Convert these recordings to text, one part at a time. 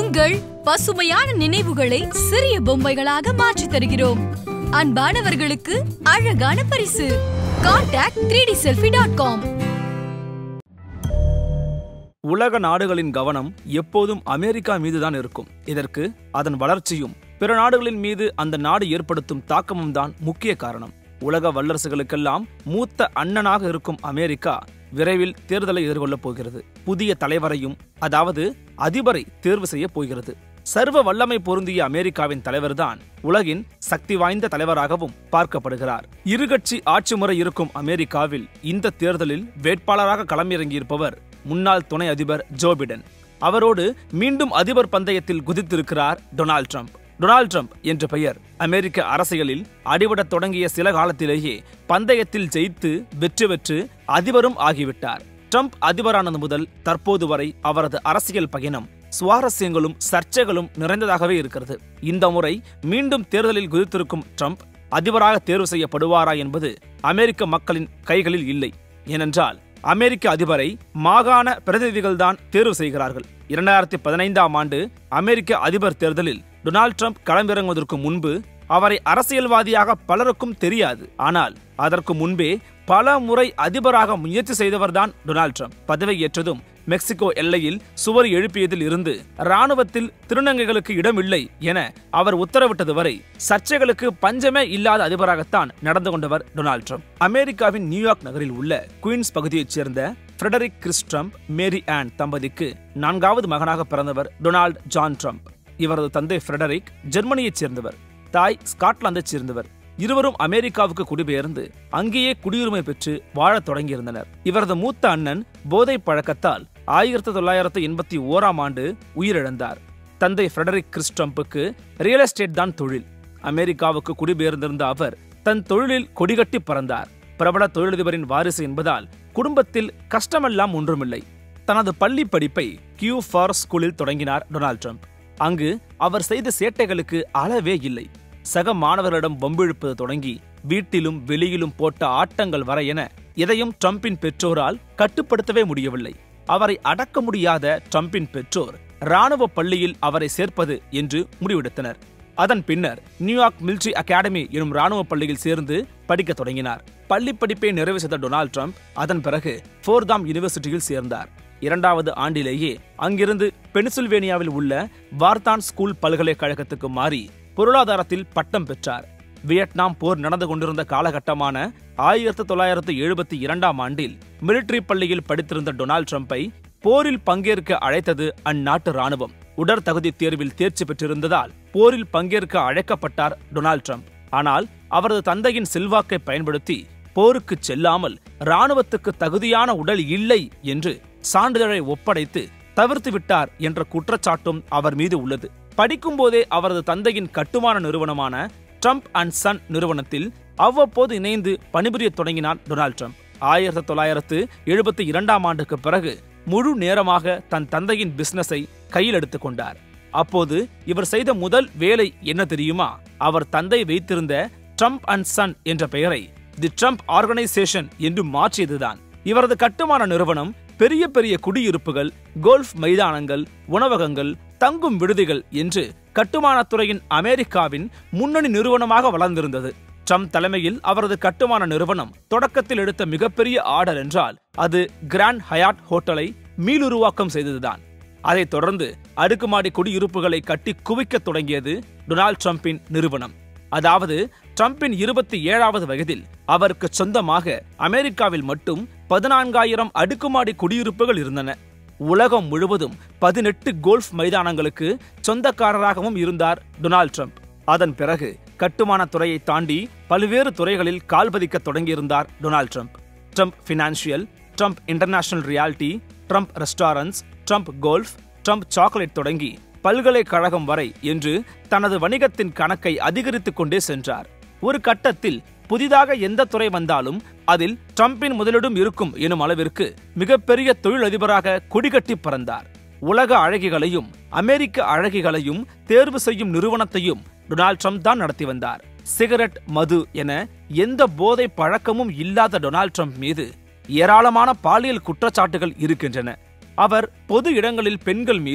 உங்கள் பசுமையான நினைவுகளை சிறிய பொம்மைகளாக மாற்றித் தருகிறோம் அன்பானவர்களுக்கு அழகான பரிசு contact three D selfie dot com உலக நாடுகளின் கவனம் எப்போதும் அமெரிக்கா மீதுதான் இருக்கும் இதற்கு அதன் வளர்ச்சியும் பிற நாடுகளின் மீது அந்த நாடு ஏற்படுத்தும் தாக்கமும் தான் முக்கிய காரணம் உலக வல்லரசுகளுக்கெல்லாம் மூத்த அண்ணனாக இருக்கும் அமெரிக்கா விரைவில் தேர்தலை எதிர்கொள்ளப் போகிறது புதிய தலைவரையும் அதாவது அதிபரை தேர்வு செய்ய போகிறது சர்வ வல்லமை பொருந்திய அமெரிக்காவின் தலைவர்தான் உலகின் சக்தி வாய்ந்த தலைவராகவும் பார்க்கப்படுகிறார் இருகட்சி ஆட்சி முறை இருக்கும் அமெரிக்காவில் இந்த தேர்தலில் வேட்பாளராக களமிறங்கியிருப்பவர் முன்னாள் துணை அதிபர் ஜோ பிடன் அவரோடு மீண்டும் அதிபர் பந்தயத்தில் குதித்திருக்கிறார் டொனால்ட் ட்ரம்ப் டொனால்ட் ட்ரம்ப் என்ற பெயர் அமெரிக்க அரசியலில் அடிபடத் தொடங்கிய சில காலத்திலேயே பந்தயத்தில் ஜெயித்து வெற்றி பெற்று அதிபரும் ஆகிவிட்டார் ட்ரம்ப் அதிபரானது முதல் தற்போது வரை அவரது அரசியல் பயணம் சுவாரஸ்யங்களும் சர்ச்சைகளும் நிறைந்ததாகவே இருக்கிறது இந்த முறை மீண்டும் தேர்தலில் குதித்திருக்கும் ட்ரம்ப் அதிபராக தேர்வு செய்யப்படுவாரா என்பது அமெரிக்க மக்களின் கைகளில் இல்லை ஏனென்றால் அமெரிக்க அதிபரை மாகாண பிரதிநிதிகள்தான் தேர்வு செய்கிறார்கள் இரண்டாயிரத்தி பதினைந்தாம் ஆண்டு அமெரிக்க அதிபர் தேர்தலில் டொனால்ட் ட்ரம்ப் களமிறங்குவதற்கு முன்பு அவரை அரசியல்வாதியாக பலருக்கும் தெரியாது ஆனால் அதற்கு முன்பே பல முறை அதிபராக முயற்சி செய்தவர்தான் டொனால்ட் ட்ரம்ப் பதவியேற்றதும் மெக்சிகோ எல்லையில் சுவர் எழுப்பியதில் இருந்து ராணுவத்தில் திருநங்கைகளுக்கு இடமில்லை என அவர் உத்தரவிட்டது வரை சர்ச்சைகளுக்கு பஞ்சமே இல்லாத அதிபராகத்தான் நடந்து கொண்டவர் டொனால்ட் ட்ரம்ப் அமெரிக்காவின் நியூயார்க் நகரில் உள்ள குயின்ஸ் பகுதியைச் சேர்ந்த Frederick Christ Trump Mary Anne தம்பதிக்கு நான்காவது மகனாக பிறந்தவர் டொனால்ட் ஜான் ட்ரம்ப் இவரது தந்தை ஃப்ரெடரிக் ஜெர்மனியைச் சேர்ந்தவர் தாய் ஸ்காட்லாந்தைச் சேர்ந்தவர் இருவரும் அமெரிக்காவுக்கு குடிபெயர்ந்து அங்கேயே குடியுரிமை பெற்று வாழத் தொடங்கியிருந்தனர் இவரது மூத்த அண்ணன் போதை பழக்கத்தால் ஆயிரத்தி தொள்ளாயிரத்து எண்பத்தி ஓராம் ஆண்டு உயிரிழந்தார் தந்தை ஃப்ரெடரிக் கிறிஸ் ட்ரம்புக்கு ரியல் எஸ்டேட் தான் தொழில் அமெரிக்காவுக்கு குடிபெயர்ந்திருந்த அவர் தன் தொழிலில் கொடிகட்டி பறந்தார் பிரபல தொழிலதிபரின் வாரிசு என்பதால் குடும்பத்தில் கஷ்டமெல்லாம் ஒன்றுமில்லை தனது பள்ளி படிப்பை கியூ ஃபார் ஸ்கூலில் தொடங்கினார் டொனால்ட் ட்ரம்ப் அங்கு அவர் செய்த சேட்டைகளுக்கு அளவே இல்லை சக மாணவர்களிடம் வம்பிழுப்பது தொடங்கி வீட்டிலும் வெளியிலும் போட்ட ஆட்டங்கள் வர என எதையும் ட்ரம்பின் பெற்றோரால் கட்டுப்படுத்தவே முடியவில்லை அவரை அடக்க முடியாத ட்ரம்பின் பெற்றோர் ராணுவ பள்ளியில் அவரை சேர்ப்பது என்று முடிவெடுத்தனர் அதன் பின்னர் நியூயார்க் மிலிட்ரி அகாடமி எனும் ராணுவ பள்ளியில் சேர்ந்து படிக்க தொடங்கினார் பள்ளி படிப்பை நிறைவு செய்த டொனால்ட் ட்ரம்ப் அதன் பிறகு ஃபோர்தாம் யூனிவர்சிட்டியில் சேர்ந்தார் இரண்டாவது ஆண்டிலேயே அங்கிருந்து பென்சில்வேனியாவில் உள்ள வார்தான் ஸ்கூல் பல்கலைக்கழகத்துக்கு மாறி பொருளாதாரத்தில் பட்டம் பெற்றார் வியட்நாம் போர் நடந்து கொண்டிருந்த காலகட்டமான ஆயிரத்தி தொள்ளாயிரத்து எழுபத்தி இரண்டாம் ஆண்டில் மிலிட்டரி பள்ளியில் படித்திருந்த டொனால்ட் ட்ரம்பை போரில் பங்கேற்க அழைத்தது அந்நாட்டு ராணுவம் உடற்தகுதி தேர்வில் தேர்ச்சி பெற்றிருந்ததால் போரில் பங்கேற்க அழைக்கப்பட்டார் டொனால்ட் ட்ரம்ப் ஆனால் அவரது தந்தையின் செல்வாக்கை பயன்படுத்தி போருக்கு செல்லாமல் ராணுவத்துக்கு தகுதியான உடல் இல்லை என்று சான்றிதழை ஒப்படைத்து தவிர்த்து விட்டார் என்ற குற்றச்சாட்டும் அவர் மீது உள்ளது படிக்கும்போதே அவரது தந்தையின் கட்டுமான நிறுவனமான ட்ரம்ப் அண்ட் சன் நிறுவனத்தில் அவ்வப்போது இணைந்து பணிபுரிய தொடங்கினார் டொனால்ட் ட்ரம்ப் ஆயிரத்தி தொள்ளாயிரத்து எழுபத்தி இரண்டாம் ஆண்டுக்கு பிறகு முழு நேரமாக தன் தந்தையின் பிசினஸை கையில் எடுத்துக் கொண்டார் அப்போது இவர் செய்த முதல் வேலை என்ன தெரியுமா அவர் தந்தை வைத்திருந்த ட்ரம்ப் அண்ட் சன் என்ற பெயரை தி ட்ரம்ப் ஆர்கனைசேஷன் என்று மாற்றியதுதான் இவரது கட்டுமான நிறுவனம் பெரிய பெரிய குடியிருப்புகள் கோல்ஃப் மைதானங்கள் உணவகங்கள் தங்கும் விடுதிகள் என்று கட்டுமானத்துறையின் அமெரிக்காவின் முன்னணி நிறுவனமாக வளர்ந்திருந்தது ட்ரம்ப் தலைமையில் அவரது கட்டுமான நிறுவனம் தொடக்கத்தில் எடுத்த மிகப்பெரிய ஆர்டர் என்றால் அது கிராண்ட் ஹயாட் ஹோட்டலை மீளுருவாக்கம் செய்ததுதான் அதைத் தொடர்ந்து அடுக்குமாடி குடியிருப்புகளை கட்டி குவிக்கத் தொடங்கியது டொனால்ட் ட்ரம்பின் நிறுவனம் அதாவது ட்ரம்பின் இருபத்தி ஏழாவது வயதில் அவருக்கு சொந்தமாக அமெரிக்காவில் மட்டும் பதினான்காயிரம் அடுக்குமாடி குடியிருப்புகள் இருந்தன உலகம் முழுவதும் பதினெட்டு கோல்ஃப் மைதானங்களுக்கு சொந்தக்காரராகவும் இருந்தார் டொனால்ட் ட்ரம்ப் அதன் பிறகு கட்டுமான துறையை தாண்டி பல்வேறு துறைகளில் கால்பதிக்க தொடங்கியிருந்தார் Donald Trump Trump financial Trump international reality Trump restaurants Trump golf Trump chocolate தொடங்கி பல்கலைக்கழகம் வரை என்று தனது வணிகத்தின் கணக்கை அதிகரித்துக் கொண்டே சென்றார் ஒரு கட்டத்தில் புதிதாக எந்த துறை வந்தாலும் அதில் ட்ரம்பின் முதலிடும் இருக்கும் எனும் அளவிற்கு மிகப்பெரிய தொழிலதிபராக கொடிகட்டி பறந்தார் உலக அழகிகளையும் அமெரிக்க அழகிகளையும் தேர்வு செய்யும் நிறுவனத்தையும் டொனால்ட் ட்ரம்ப் தான் நடத்தி வந்தார் சிகரெட் மது என எந்த போதை பழக்கமும் இல்லாத டொனால்ட் ட்ரம்ப் மீது ஏராளமான பாலியல் குற்றச்சாட்டுகள் இருக்கின்றன அவர் பொது இடங்களில் பெண்கள் மீதும்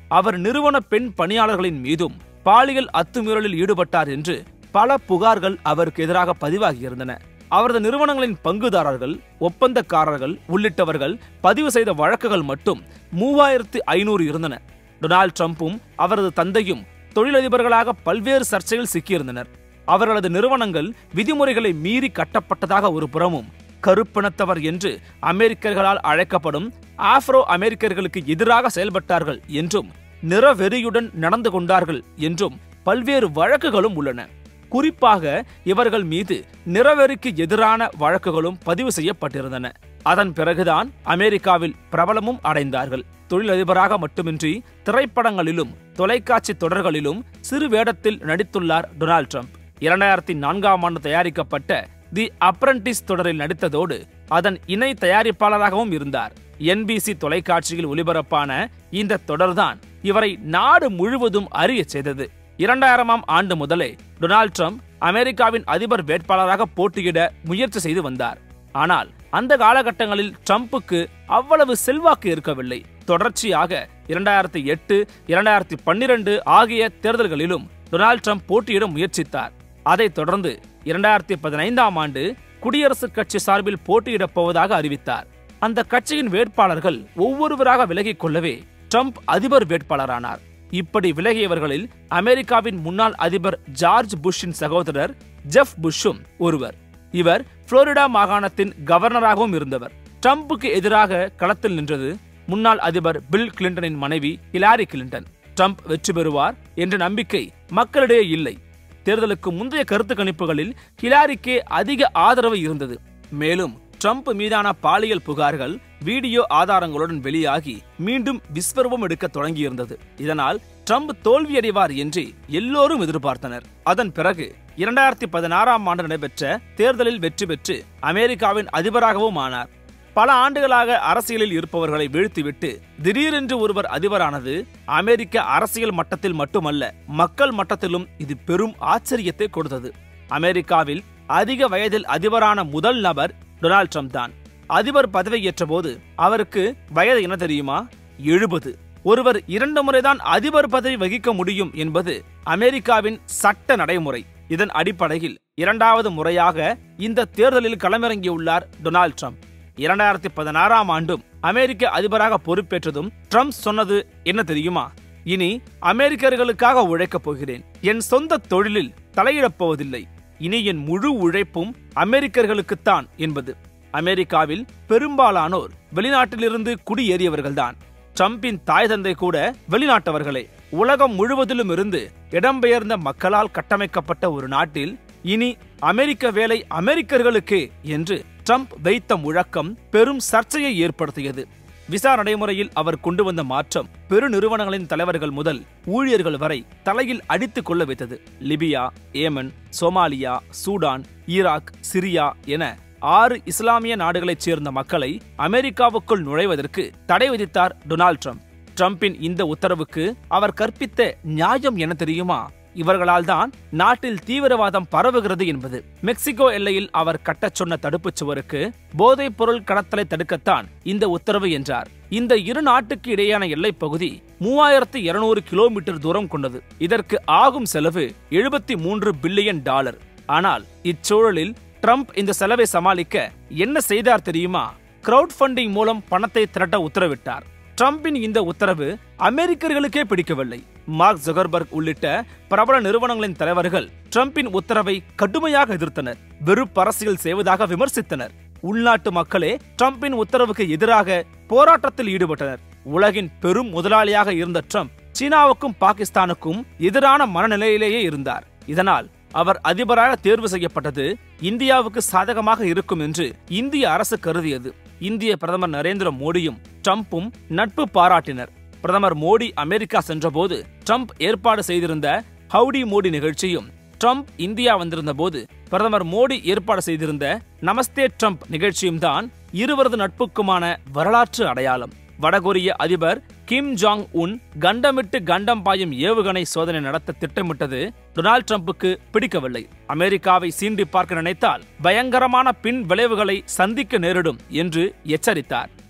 அவர் நிறுவன பெண் பணியாளர்களின் மீதும் பாலியல் அத்துமீறலில் ஈடுபட்டார் என்று பல புகார்கள் அவருக்கு எதிராக பதிவாகியிருந்தன அவரது நிறுவனங்களின் பங்குதாரர்கள் ஒப்பந்தக்காரர்கள் உள்ளிட்டவர்கள் பதிவு செய்த வழக்குகள் மட்டும் மூவாயிரத்து ஐநூறு இருந்தன டொனால்ட் ட்ரம்ப்பும் அவரது தந்தையும் தொழிலதிபர்களாக பல்வேறு சர்ச்சையில் சிக்கியிருந்தனர் அவர்களது நிறுவனங்கள் விதிமுறைகளை மீறி கட்டப்பட்டதாக ஒரு புறமும் கருப்பினத்தவர் என்று அமெரிக்கர்களால் அழைக்கப்படும் ஆப்ரோ அமெரிக்கர்களுக்கு எதிராக செயல்பட்டார்கள் என்றும் நிறவெறியுடன் நடந்து கொண்டார்கள் என்றும் பல்வேறு வழக்குகளும் உள்ளன குறிப்பாக இவர்கள் மீது நிறவெறிக்கு எதிரான வழக்குகளும் பதிவு செய்யப்பட்டிருந்தன அதன் பிறகுதான் அமெரிக்காவில் பிரபலமும் அடைந்தார்கள் தொழிலதிபராக மட்டுமின்றி திரைப்படங்களிலும் தொலைக்காட்சி தொடர்களிலும் சிறு வேடத்தில் நடித்துள்ளார் டொனால்ட் ட்ரம்ப் இரண்டாயிரத்தி நான்காம் ஆண்டு தயாரிக்கப்பட்ட தி அப்ரண்டிஸ் தொடரில் நடித்ததோடு அதன் இணை தயாரிப்பாளராகவும் இருந்தார் என்பிசி தொலைக்காட்சியில் ஒளிபரப்பான இந்த தொடர்தான் இவரை நாடு முழுவதும் அறியச் செய்தது இரண்டாயிரமாம் ஆண்டு முதலே டொனால்ட் ட்ரம்ப் அமெரிக்காவின் அதிபர் வேட்பாளராக போட்டியிட முயற்சி செய்து வந்தார் ஆனால் அந்த காலகட்டங்களில் ட்ரம்புக்கு அவ்வளவு செல்வாக்கு இருக்கவில்லை தொடர்ச்சியாக இரண்டாயிரத்தி எட்டு இரண்டாயிரத்தி பன்னிரண்டு ஆகிய தேர்தல்களிலும் டொனால்ட் ட்ரம்ப் போட்டியிட முயற்சித்தார் அதைத் தொடர்ந்து இரண்டாயிரத்தி பதினைந்தாம் ஆண்டு குடியரசுக் கட்சி சார்பில் போட்டியிடப் போவதாக அறிவித்தார் அந்த கட்சியின் வேட்பாளர்கள் ஒவ்வொருவராக விலகிக் கொள்ளவே ட்ரம்ப் அதிபர் வேட்பாளரானார் இப்படி விலகியவர்களில் அமெரிக்காவின் முன்னாள் அதிபர் ஜார்ஜ் புஷ்ஷின் சகோதரர் ஜெஃப் புஷ்ஷும் ஒருவர் இவர் புளோரிடா மாகாணத்தின் கவர்னராகவும் இருந்தவர் ட்ரம்புக்கு எதிராக களத்தில் நின்றது முன்னாள் அதிபர் பில் கிளின்டனின் மனைவி ஹிலாரி கிளின்டன் ட்ரம்ப் வெற்றி பெறுவார் என்ற நம்பிக்கை மக்களிடையே இல்லை தேர்தலுக்கு முந்தைய கருத்து கணிப்புகளில் ஹிலாரிக்கே அதிக ஆதரவு இருந்தது மேலும் ட்ரம்ப் மீதான பாலியல் புகார்கள் வீடியோ ஆதாரங்களுடன் வெளியாகி மீண்டும் விஸ்வரூபம் எடுக்க தொடங்கியிருந்தது இதனால் ட்ரம்ப் தோல்வியடைவார் என்று எல்லோரும் எதிர்பார்த்தனர் அதன் பிறகு இரண்டாயிரத்தி பதினாறாம் ஆண்டு நடைபெற்ற தேர்தலில் வெற்றி பெற்று அமெரிக்காவின் அதிபராகவும் ஆனார் பல ஆண்டுகளாக அரசியலில் இருப்பவர்களை வீழ்த்திவிட்டு திடீரென்று ஒருவர் அதிபரானது அமெரிக்க அரசியல் மட்டத்தில் மட்டுமல்ல மக்கள் மட்டத்திலும் இது பெரும் ஆச்சரியத்தை கொடுத்தது அமெரிக்காவில் அதிக வயதில் அதிபரான முதல் நபர் டொனால்ட் ட்ரம்ப் தான் அதிபர் பதவியேற்ற போது அவருக்கு வயது என்ன தெரியுமா எழுபது ஒருவர் இரண்டு முறைதான் அதிபர் பதவி வகிக்க முடியும் என்பது அமெரிக்காவின் சட்ட நடைமுறை இதன் அடிப்படையில் இரண்டாவது முறையாக இந்த தேர்தலில் களமிறங்கியுள்ளார் டொனால்ட் ட்ரம்ப் இரண்டாயிரத்தி பதினாறாம் ஆண்டும் அமெரிக்க அதிபராக பொறுப்பேற்றதும் ட்ரம்ப் சொன்னது என்ன தெரியுமா இனி அமெரிக்கர்களுக்காக உழைக்கப் போகிறேன் என் சொந்த தொழிலில் தலையிடப் போவதில்லை இனி என் முழு உழைப்பும் அமெரிக்கர்களுக்குத்தான் என்பது அமெரிக்காவில் பெரும்பாலானோர் வெளிநாட்டிலிருந்து குடியேறியவர்கள்தான் ட்ரம்பின் தாய் தந்தை கூட வெளிநாட்டவர்களே உலகம் முழுவதிலும் இருந்து இடம்பெயர்ந்த மக்களால் கட்டமைக்கப்பட்ட ஒரு நாட்டில் இனி அமெரிக்க வேலை அமெரிக்கர்களுக்கே என்று ட்ரம்ப் வைத்த முழக்கம் பெரும் சர்ச்சையை ஏற்படுத்தியது விசா நடைமுறையில் அவர் கொண்டு வந்த மாற்றம் பெருநிறுவனங்களின் தலைவர்கள் முதல் ஊழியர்கள் வரை தலையில் அடித்துக் கொள்ள வைத்தது Libya Yemen Somalia Sudan Iraq Syria என ஆறு இஸ்லாமிய நாடுகளைச் சேர்ந்த மக்களை அமெரிக்காவுக்குள் நுழைவதற்கு தடை விதித்தார் டொனால்ட் ட்ரம்ப் ட்ரம்பின் இந்த உத்தரவுக்கு அவர் கற்பித்த நியாயம் என்ன தெரியுமா இவர்களால் தான் நாட்டில் தீவிரவாதம் பரவுகிறது என்பது மெக்சிகோ எல்லையில் அவர் கட்டச் சொன்ன தடுப்புச் சுவருக்கு போதைப் பொருள் கடத்தலை தடுக்கத்தான் இந்த உத்தரவு என்றார் இந்த இரு நாட்டுக்கு இடையேயான எல்லைப் பகுதி மூவாயிரத்து இருநூறு கிலோமீட்டர் தூரம் கொண்டது இதற்கு ஆகும் செலவு எழுபத்தி மூன்று பில்லியன் டாலர் ஆனால் இச்சூழலில் ட்ரம்ப் இந்த செலவை சமாளிக்க என்ன செய்தார் தெரியுமா கிரவுட் ஃபண்டிங் மூலம் பணத்தை திரட்ட உத்தரவிட்டார் ட்ரம்பின் இந்த உத்தரவு அமெரிக்கர்களுக்கே பிடிக்கவில்லை மார்க் ஜுகர்பர்க் உள்ளிட்ட பிரபல நிறுவனங்களின் தலைவர்கள் ட்ரம்பின் உத்தரவை கடுமையாக எதிர்த்தனர் வெறுப்பு அரசியல் செய்வதாக விமர்சித்தனர் உள்நாட்டு மக்களே ட்ரம்பின் உத்தரவுக்கு எதிராக போராட்டத்தில் ஈடுபட்டனர் உலகின் பெரும் முதலாளியாக இருந்த ட்ரம்ப் சீனாவுக்கும் பாகிஸ்தானுக்கும் எதிரான மனநிலையிலேயே இருந்தார் இதனால் அவர் அதிபராக தேர்வு செய்யப்பட்டது இந்தியாவுக்கு சாதகமாக இருக்கும் என்று இந்திய அரசு கருதியது இந்திய பிரதமர் நரேந்திர மோடியும் ட்ரம்பும் நட்பு பாராட்டினர் பிரதமர் மோடி அமெரிக்கா சென்றபோது ட்ரம்ப் ஏற்பாடு செய்திருந்த ஹவுடி மோடி நிகழ்ச்சியும் ட்ரம்ப் இந்தியா வந்திருந்த போது பிரதமர் மோடி ஏற்பாடு செய்திருந்த நமஸ்தே ட்ரம்ப் நிகழ்ச்சியும் தான் இருவரது நட்புக்குமான வரலாற்று அடையாளம் வடகொரிய அதிபர் கிம் ஜாங் உன் கண்டமிட்டு கண்டம் பாயும் ஏவுகணை சோதனை நடத்த திட்டமிட்டது டொனால்ட் ட்ரம்புக்கு பிடிக்கவில்லை அமெரிக்காவை சீண்டி பார்க்க நினைத்தால் பயங்கரமான பின் விளைவுகளை சந்திக்க நேரிடும் என்று எச்சரித்தார்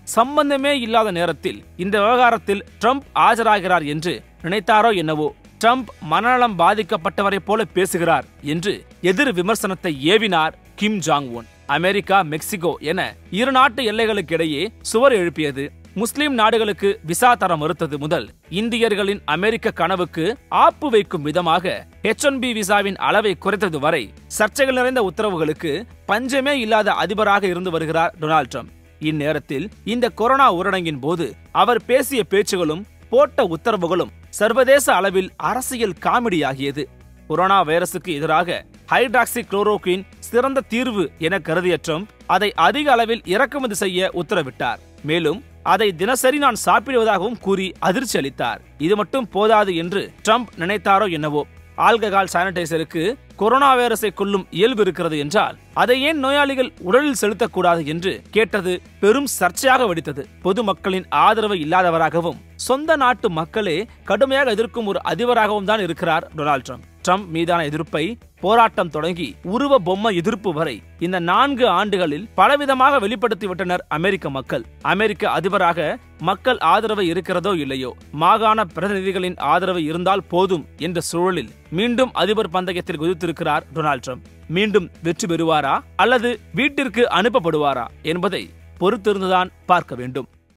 சம்பந்தமே இல்லாத நேரத்தில் இந்த விவகாரத்தில் ட்ரம்ப் ஆஜராகிறார் என்று நினைத்தாரோ என்னவோ ட்ரம்ப் மனநலம் பாதிக்கப்பட்டவரை போல பேசுகிறார் என்று எதிர் விமர்சனத்தை ஏவினார் Kim Jong Un America Mexico என இரு நாட்டு எல்லைகளுக்கு இடையே சுவர் எழுப்பியது முஸ்லிம் நாடுகளுக்கு விசா தர மறுத்தது முதல் இந்தியர்களின் அமெரிக்க கனவுக்கு ஆப்பு வைக்கும் விதமாக எச் ஒன் பி விசாவின் அளவை குறைத்தது வரை சர்ச்சைகள் நிறைந்த உத்தரவுகளுக்கு பஞ்சமே இல்லாத அதிபராக இருந்து வருகிறார் டொனால்ட் ட்ரம்ப் இந்நேரத்தில் இந்த கொரோனா ஊரடங்கின் போது அவர் பேசிய பேச்சுகளும் போட்ட உத்தரவுகளும் சர்வதேச அளவில் அரசியல் காமெடியாகியது கொரோனா வைரசுக்கு எதிராக ஹைட்ராக்சி குளோரோகுயின் சிறந்த தீர்வு என கருதிய ட்ரம்ப் அதை அதிக அளவில் இறக்குமதி செய்ய உத்தரவிட்டார் மேலும் அதை தினசரி நான் சாப்பிடுவதாகவும் கூறி அதிர்ச்சி அளித்தார் இது மட்டும் போதாது என்று ட்ரம்ப் நினைத்தாரோ என்னவோ ஆல்கஹால் சானிடைசருக்கு கொரோனா வைரஸை கொல்லும் இயல்பு இருக்கிறது என்றால் அதை ஏன் நோயாளிகள் உடலில் செலுத்தக்கூடாது என்று கேட்டது பெரும் சர்ச்சையாக வெடித்தது பொதுமக்களின் ஆதரவு இல்லாதவராகவும் சொந்த நாட்டு மக்களே கடுமையாக எதிர்க்கும் ஒரு அதிபராகவும் தான் இருக்கிறார் டொனால்ட் ட்ரம்ப் ட்ரம்ப் மீதான எதிர்ப்பை போராட்டம் தொடங்கி உருவ பொம்மை எதிர்ப்பு வரை இந்த நான்கு ஆண்டுகளில் பலவிதமாக வெளிப்படுத்திவிட்டனர் அமெரிக்க மக்கள் அமெரிக்க அதிபராக மக்கள் ஆதரவு இருக்கிறதோ இல்லையோ மாகாண பிரதிநிதிகளின் ஆதரவு இருந்தால் போதும் என்ற சூழலில் மீண்டும் அதிபர் பந்தயத்தில் குதித்திருக்கிறார் டொனால்ட் ட்ரம்ப் மீண்டும் வெற்றி பெறுவாரா அல்லது வீட்டிற்கு அனுப்பப்படுவாரா என்பதை பொறுத்திருந்துதான் பார்க்க வேண்டும்